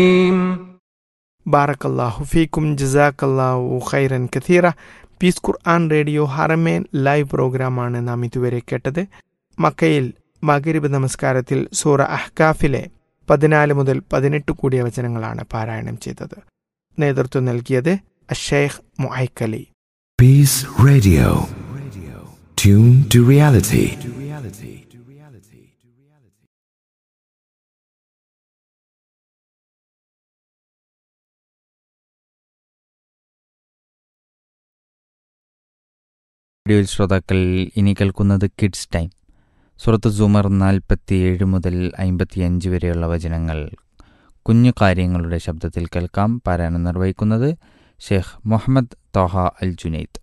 ബാറക്കല്ലാഹു ഫീക്കും ജസാക്കല്ലാഹു ഖൈറൻ കഥീറ പീസ് ഖുർആൻ റേഡിയോ ഹറമേൻ ലൈവ് പ്രോഗ്രാമാണ് നാം ഇതുവരെ കേട്ടത് മക്കയിൽ മകരിബ് നമസ്കാരത്തിൽ സൂറ അഹ്കാഫിലെ പതിനാല് മുതൽ പതിനെട്ട് കൂടിയ വചനങ്ങളാണ് പാരായണം ചെയ്തത് നേതൃത്വം നൽകിയത് അഷേഖ് മുഐക്കലി Peace Radio. Tune to reality. റേഡിയോയിൽ ശ്രോതാക്കൾ ഇനി കേൾക്കുന്നത് കിഡ്സ് ടൈം സുറത്ത് സുമർ നാൽപ്പത്തിയേഴ് മുതൽ അമ്പത്തിയഞ്ച് വരെയുള്ള വചനങ്ങൾ കുഞ്ഞു കാര്യങ്ങളുടെ ശബ്ദത്തിൽ കേൾക്കാം പാരായണം നിർവഹിക്കുന്നത് ഷെയ്ഖ് മുഹമ്മദ് തോഹ അൽ ജുനൈദ്